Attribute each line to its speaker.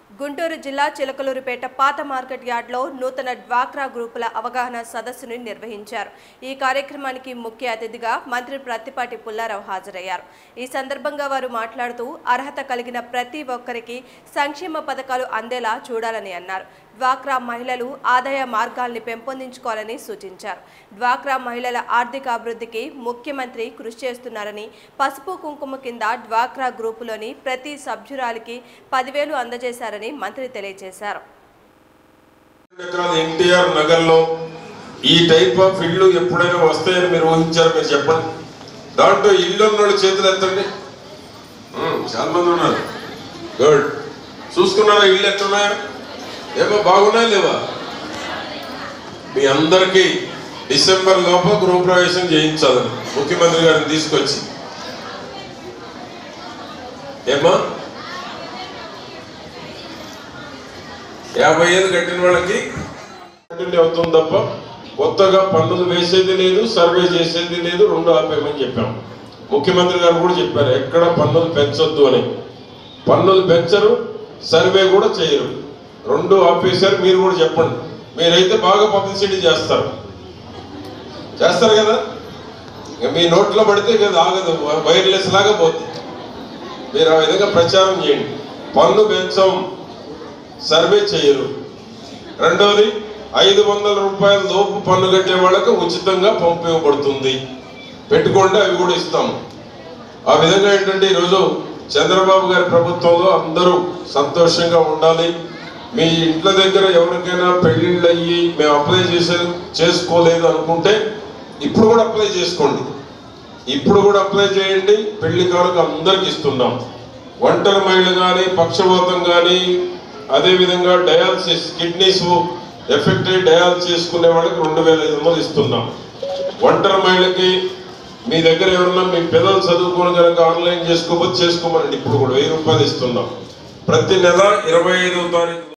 Speaker 1: గుంటూరు జిల్లా చిలకలూరుపేట పాత మార్కెట్ యార్డ్లో నూతన డ్వాక్రా గ్రూపుల అవగాహన సదస్సును నిర్వహించారు ఈ కార్యక్రమానికి ముఖ్య అతిథిగా మంత్రి ప్రత్తిపాటి పుల్లారావు హాజరయ్యారు ఈ సందర్భంగా వారు మాట్లాడుతూ అర్హత కలిగిన ప్రతి ఒక్కరికి సంక్షేమ పథకాలు అందేలా చూడాలని అన్నారు డ్వాక్రా మహిళలు ఆదాయ మార్గాల్ని పెంపొందించుకోవాలని సూచించారు డ్వాక్రా మహిళల ఆర్థిక అభివృద్ధికి ముఖ్యమంత్రి కృషి చేస్తున్నారని పసుపు కుంకుమ కింద డ్వాక్రా గ్రూపులోని ప్రతి సభ్యురాలికి పదివేలు అందజేశారని మంత్రి తెలియజేశారు
Speaker 2: ఎకరాల ఎన్టీఆర్ నగర్లో ఈ టైప్ ఆఫ్ ఇల్లు ఎప్పుడైనా వస్తాయని మీరు ఊహించారు మీరు చెప్పండి దాంట్లో ఇల్లు ఉన్నోళ్ళు చేతులు ఎత్తండి ఉమ్, చాలా మంది ఉన్నారు గుడ్ చూసుకున్నారా ఇల్లు ఎట్లున్నాయా ఏమో బాగున్నాయా లేవా మీ అందరికీ డిసెంబర్ లోపల గృహప్రవేశం చేయించాలి ముఖ్యమంత్రి గారిని తీసుకొచ్చి ఏమా యాభై ఏళ్ళు కట్టిన వాళ్ళకి కంటిన్యూ అవుతుంది తప్ప కొత్తగా పన్నులు వేసేది లేదు సర్వే చేసేది లేదు రెండు ఆపేయమని చెప్పాం ముఖ్యమంత్రి గారు కూడా చెప్పారు ఎక్కడ పన్నులు పెంచొద్దు అని పన్నులు పెంచరు సర్వే కూడా చేయరు రెండు ఆపేశారు మీరు కూడా చెప్పండి మీరైతే బాగా పబ్లిసిటీ చేస్తారు చేస్తారు కదా ఇక మీ నోట్లో పడితే ఇక అది ఆగదు వైర్లెస్ లాగా పోతుంది మీరు ఆ విధంగా ప్రచారం చేయండి పన్ను పెంచం సర్వే చేయరు రెండవది ఐదు వందల రూపాయల లోపు పన్ను కట్టే వాళ్ళకు ఉచితంగా పంపు ఇవ్వబడుతుంది పెట్టుకోండి అవి కూడా ఇస్తాము ఆ విధంగా ఏంటంటే ఈరోజు చంద్రబాబు గారి ప్రభుత్వంలో అందరూ సంతోషంగా ఉండాలి మీ ఇంట్ల దగ్గర ఎవరికైనా పెళ్ళిళ్ళు అయ్యి మేము అప్లై చేసే చేసుకోలేదు అనుకుంటే ఇప్పుడు కూడా అప్లై చేసుకోండి ఇప్పుడు కూడా అప్లై చేయండి పెళ్లి కానుక అందరికి ఇస్తున్నాం ఒంటరి మహిళ కానీ పక్షవాతం కానీ అదేవిధంగా డయాలసిస్ కిడ్నీస్ ఎఫెక్ట్ అయ్యి డయాలసిస్ చేసుకునే వాళ్ళకి రెండు వేల ఐదు వందలు ఇస్తున్నాం ఒంటరి మహిళకి మీ దగ్గర ఎవరన్నా మీ పిల్లలు చదువుకోని కనుక ఆన్లైన్ చేసుకోకపోతే చేసుకోమనండి ఇప్పుడు కూడా వెయ్యి రూపాయలు ఇస్తున్నాం ప్రతి నెల ఇరవై ఐదవ తారీఖు